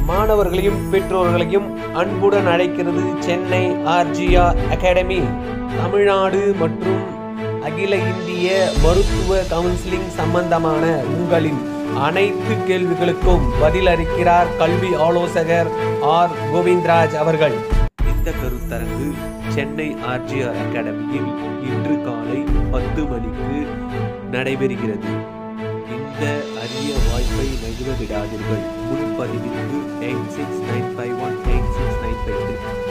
மாணவர்களையும் பெற்றோர்களையும் அன்புடன் அழைக்கிறது சென்னை ஆர்ஜிஆர் அகாடமி தமிழ்நாடு மற்றும் அகில இந்திய மருத்துவ கவுன்சிலிங் சம்பந்தமான உங்களின் அனைத்து கேள்விகளுக்கும் பதிலளிக்கிறார் கல்வி ஆலோசகர் ஆர் கோவிந்தராஜ் அவர்கள் இந்த கருத்தரங்கு சென்னை ஆர்ஜிஆர் அகாடமியில் இன்று காலை பத்து மணிக்கு நடைபெறுகிறது இந்த அரிய வாய்ப்பை நழுவ விடாதீர்கள் முன்பதிவிற்கு eight six nine five one eight six nine five